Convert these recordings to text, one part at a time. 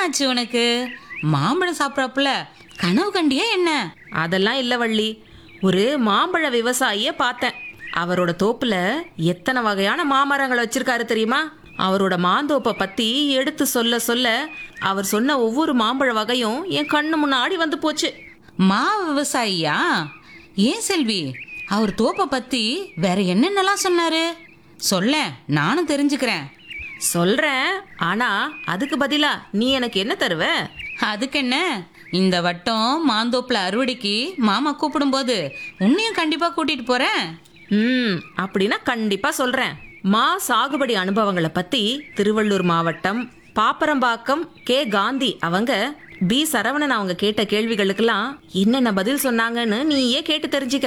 ஆச்சு உனக்கு மாம்பழம் சாப்பிட்றப்பல கனவு கண்டியா என்ன அதெல்லாம் இல்ல வள்ளி ஒரு மாம்பழ விவசாயிய பார்த்தேன் அவரோட தோப்புல எத்தனை வகையான மாமரங்கள் வச்சிருக்காரு தெரியுமா அவரோட மாந்தோப்பை பத்தி எடுத்து சொல்ல சொல்ல அவர் சொன்ன ஒவ்வொரு மாம்பழ வகையும் என் கண்ணு முன்னாடி வந்து போச்சு மா விவசாயியா ஏன் செல்வி அவர் தோப்பை பத்தி வேற என்னென்னலாம் சொன்னாரு சொல்ல நானும் தெரிஞ்சுக்கிறேன் சொல்றேன் ஆனா அதுக்கு பதிலா நீ எனக்கு என்ன தருவ அதுக்கு என்ன இந்த வட்டம் மாந்தோப்புல அறுவடைக்கு மாமா கூப்பிடும்போது உன்னையும் கண்டிப்பா கூட்டிட்டு போறேன் ம் அப்படின்னா கண்டிப்பா சொல்றேன் மா சாகுபடி அனுபவங்களை பத்தி திருவள்ளூர் மாவட்டம் பாப்பரம்பாக்கம் கே காந்தி அவங்க பி சரவணன் அவங்க கேட்ட கேள்விகளுக்கெல்லாம் என்னென்ன பதில் சொன்னாங்கன்னு நீயே கேட்டு தெரிஞ்சுக்க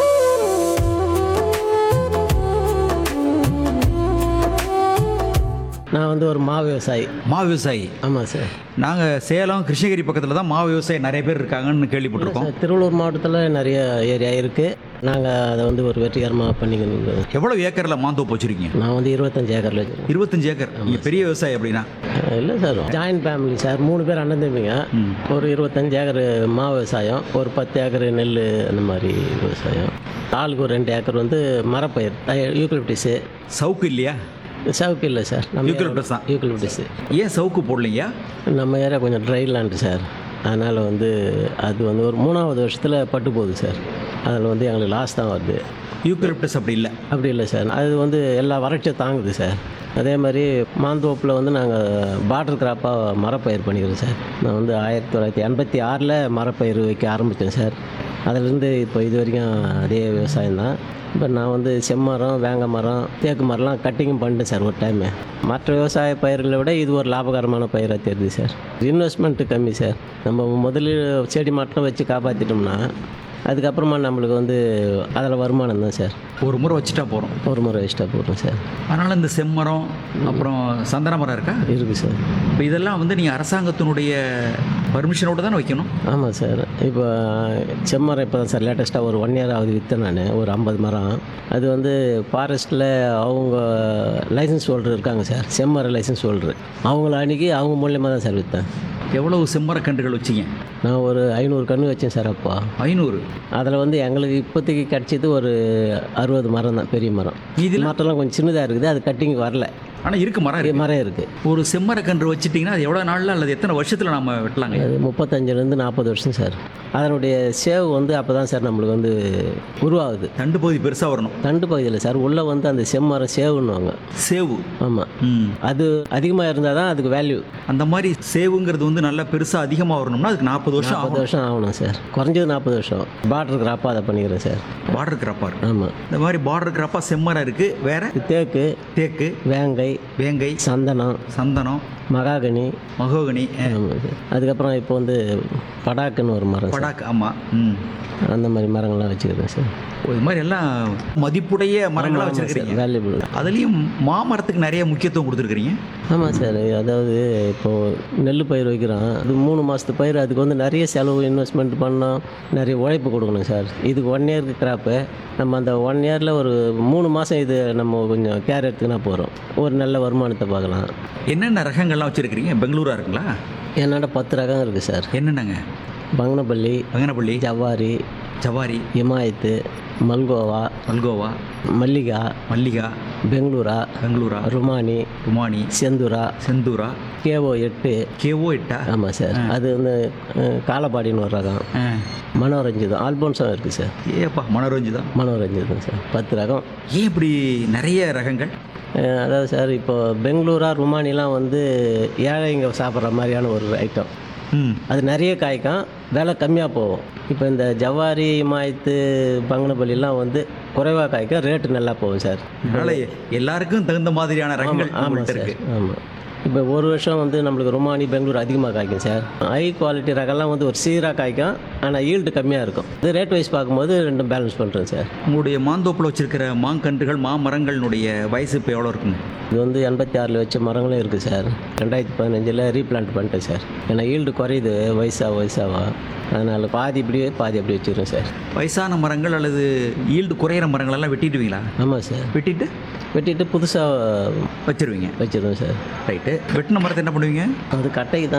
நான் வந்து ஒரு மா விவசாயி மா விவசாயி ஆமாம் சார் நாங்கள் சேலம் கிருஷ்ணகிரி பக்கத்தில் தான் மா விவசாயி நிறைய பேர் இருக்காங்கன்னு கேள்விப்பட்டிருக்கோம் சார், திருவள்ளூர் மாவட்டத்தில் நிறைய ஏரியா இருக்குது நாங்கள் அதை வந்து ஒரு வெற்றிகரமாக பண்ணிக்கணும் எவ்வளோ ஏக்கரில் மாந்தோப்பு வச்சிருக்கீங்க நான் வந்து இருபத்தஞ்சு ஏக்கரில் வச்சுருக்கேன் இருபத்தஞ்சு ஏக்கர் நீங்கள் பெரிய விவசாயி அப்படின்னா இல்லை சார் ஜாயின்ட் ஃபேமிலி சார் மூணு பேர் அண்ணன் தம்பிங்க ஒரு இருபத்தஞ்சு ஏக்கர் மா விவசாயம் ஒரு பத்து ஏக்கர் நெல் அந்த மாதிரி விவசாயம் ஆளுக்கு ஒரு ரெண்டு ஏக்கர் வந்து மரப்பயிர் யூக்கலிப்டிஸு சவுக்கு இல்லையா சவுக்கு இல்லை சார் நம்ம யூக்கலிப்டஸ் தான் யூக்கலிப்டிஸு ஏன் சவுக்கு போடலைங்க நம்ம ஏரியா கொஞ்சம் ட்ரை லேண்டு சார் அதனால் வந்து அது வந்து ஒரு மூணாவது வருஷத்தில் பட்டு போகுது சார் அதில் வந்து எங்களுக்கு லாஸ் தான் வருது யூக்கலிப்டஸ் அப்படி இல்லை அப்படி இல்லை சார் அது வந்து எல்லா வறட்சியும் தாங்குது சார் அதே மாதிரி மாந்தோப்பில் வந்து நாங்கள் பார்டர் கிராப்பாக மரப்பயிர் பண்ணிக்கிறோம் சார் நான் வந்து ஆயிரத்தி தொள்ளாயிரத்தி எண்பத்தி ஆறில் மரப்பயிர் வைக்க ஆரம்பித்தேன் சார் அதிலிருந்து இப்போ இது வரைக்கும் அதே விவசாயம் தான் இப்போ நான் வந்து செம்மரம் வேங்க மரம் தேக்கு மரம்லாம் கட்டிங்கும் பண்ணிட்டேன் சார் ஒரு டைமு மற்ற விவசாய பயிர்களை விட இது ஒரு லாபகரமான பயிராக தெரியுது சார் இன்வெஸ்ட்மெண்ட்டு கம்மி சார் நம்ம முதலில் செடி மட்டும் வச்சு காப்பாற்றிட்டோம்னா அதுக்கப்புறமா நம்மளுக்கு வந்து அதில் வருமானம் தான் சார் ஒரு முறை வச்சுட்டா போகிறோம் ஒரு முறை எக்ஸ்ட்ரா போடுறோம் சார் அதனால் இந்த செம்மரம் அப்புறம் சந்தன மரம் இருக்கா இருக்குது சார் இப்போ இதெல்லாம் வந்து நீங்கள் அரசாங்கத்தினுடைய பர்மிஷனோட தானே வைக்கணும் ஆமாம் சார் இப்போ செம்மரம் இப்போ தான் சார் லேட்டஸ்ட்டாக ஒரு ஒன் இயர் ஆகுது விற்றேன் நான் ஒரு ஐம்பது மரம் அது வந்து ஃபாரஸ்ட்டில் அவங்க லைசன்ஸ் ஹோல்டர் இருக்காங்க சார் செம்மரம் லைசன்ஸ் ஹோல்டர் அவங்கள அன்றைக்கி அவங்க மூலியமாக தான் சார் விற்றேன் எவ்வளவு செம்மர கன்றுகள் வச்சிங்க நான் ஒரு ஐநூறு கன்று வச்சேன் சார் அப்போ ஐநூறு அதில் வந்து எங்களுக்கு இப்போதைக்கு கிடச்சது ஒரு அறுபது மரம் தான் பெரிய மரம் இதில் மரத்தெல்லாம் கொஞ்சம் சின்னதாக இருக்குது அது கட்டிங் வரல ஆனால் இருக்கு மரம் இருக்கு மரம் இருக்குது ஒரு செம்மர கன்று வச்சிட்டிங்கன்னா அது எவ்வளோ நாளில் அல்லது எத்தனை வருஷத்தில் நம்ம வெட்டலாங்க அது முப்பத்தஞ்சுலேருந்து நாற்பது வருஷம் சார் அதனுடைய சேவ் வந்து அப்போ தான் சார் நம்மளுக்கு வந்து உருவாகுது தண்டு பகுதி பெருசாக வரணும் தண்டு பகுதியில் சார் உள்ளே வந்து அந்த செம்மரம் சேவுன்னுவாங்க சேவு ஆமாம் ம் அது அதிகமாக இருந்தால் தான் அதுக்கு வேல்யூ அந்த மாதிரி சேவுங்கிறது வந்து நல்லா பெருசாக அதிகமாக வரணும்னா அதுக்கு நாற்பது வருஷம் நாற்பது ஆகும் வருஷம் ஆகணும் சார் குறைஞ்சது நாற்பது வருஷம் பார்டர் கிராப்பாக அதை பண்ணிக்கிறேன் சார் பார்டர் கிராப்பாக இருக்கு ஆமாம் இந்த மாதிரி பார்டர் கிராப்பாக செம்மரம் இருக்குது வேற தேக்கு தேக்கு வேங்கை வேங்கை சந்தனம் சந்தனம் மகாகனி மகோகனி அஹ், ஆமாம் சார் அதுக்கப்புறம் இப்போ வந்து படாக்குன்னு ஒரு மரம் சார் படாக் ஆமாம் ம் அந்த மாதிரி மரங்கள்லாம் வச்சுக்கிறேன் சார் இது மாதிரி எல்லாம் மதிப்புடைய மரங்களாக வச்சுருக்கிறீங்க வேல்யூபிள் அதுலேயும் மாமரத்துக்கு நிறைய முக்கியத்துவம் கொடுத்துருக்குறீங்க ஆமாம் சார் அதாவது இப்போது நெல் பயிர் வைக்கிறோம் அது மூணு மாதத்து பயிர் அதுக்கு வந்து நிறைய செலவு இன்வெஸ்ட்மெண்ட் பண்ணோம் நிறைய உழைப்பு கொடுக்கணும் சார் இதுக்கு ஒன் இயருக்கு கிராப்பு நம்ம அந்த ஒன் இயரில் ஒரு மூணு மாதம் இது நம்ம கொஞ்சம் கேர் எடுத்துக்கினா போகிறோம் ஒரு நல்ல வருமானத்தை பார்க்கலாம் என்னென்ன ரகங்கள்லாம் வச்சுருக்கிறீங்க பெங்களூரா இருக்குங்களா என்னோட பத்து ரகம் இருக்குது சார் என்னென்னங்க பங்கனப்பள்ளி வெங்கனப்பள்ளி ஜவ்வாரி ஜவாரி இமாயத்து மல்கோவா மல்கோவா மல்லிகா மல்லிகா பெங்களூரா பெங்களூரா Rumani Rumani Sendura Sendura K O K O ஆமாம் சார் அது வந்து அஹ், காலப்பாடின்னு ஒரு ரகம் ஆ. மனோரஞ்சிதம் ஆல்போன்ஸும் இருக்குது சார் ஏப்பா மனோரஞ்சு தான் மனோரஞ்சிதம் சார் பத்து ரகம் ஏன் இப்படி நிறைய ரகங்கள் அஹ், அதாவது சார் இப்போ பெங்களூரா ருமானிலாம் வந்து ஏழைங்க சாப்பிட்ற மாதிரியான ஒரு ஐட்டம் ம் அது நிறைய காய்க்கும் விலை கம்மியாக போகும் இப்போ இந்த ஜவ்வாரி மாயத்து பங்கனப்பள்ளிலாம் வந்து குறைவாக காய்க்கும் ரேட்டு நல்லா போகும் சார் அதனால எல்லாருக்கும் தகுந்த மாதிரியான ரகங்கள் ஆமாம் உங்கள்கிட்ட சார் இருக்கு ஆமாம் இப்போ ஒரு வருஷம் வந்து நம்மளுக்கு ருமானி பெங்களூர் அதிகமாக காய்க்கும் சார் ஹை குவாலிட்டி ரகம்லாம் வந்து ஒரு சீராக காய்க்கும் ஆனால் ஈல்டு கம்மியாக இருக்கும் இது ரேட் வைஸ் பார்க்கும்போது ரெண்டும் பேலன்ஸ் பண்ணுறேன் சார் உங்களுடைய மாந்தோப்பில் வச்சிருக்கிற மாங்கன்றுகள் மாமரங்களினுடைய வயசு இப்போ எவ்வளோ இருக்குங்க இது வந்து எண்பத்தி ஆறில் வச்ச மரங்களும் இருக்குது சார் ரெண்டாயிரத்தி பதினஞ்சில் ரீப்ளான்ட் பண்ணிட்டேன் சார் ஏன்னா ஈல்டு குறையுது வயசாக வயசாக அதனால் பாதி இப்படியே பாதி அப்படி வச்சுக்கிறேன் சார் வயசான மரங்கள் அல்லது ஈல்டு குறையிற மரங்கள் எல்லாம் வெட்டிடுவீங்களா ஆமாம் சார் வெட்டிட்டு வெட்டிட்டு புதுசாக வச்சிருவீங்க வச்சிருவேன் சார் ரைட்டு வெட்டின மரத்தை என்ன பண்ணுவீங்க அது கட்டைக்கு தான்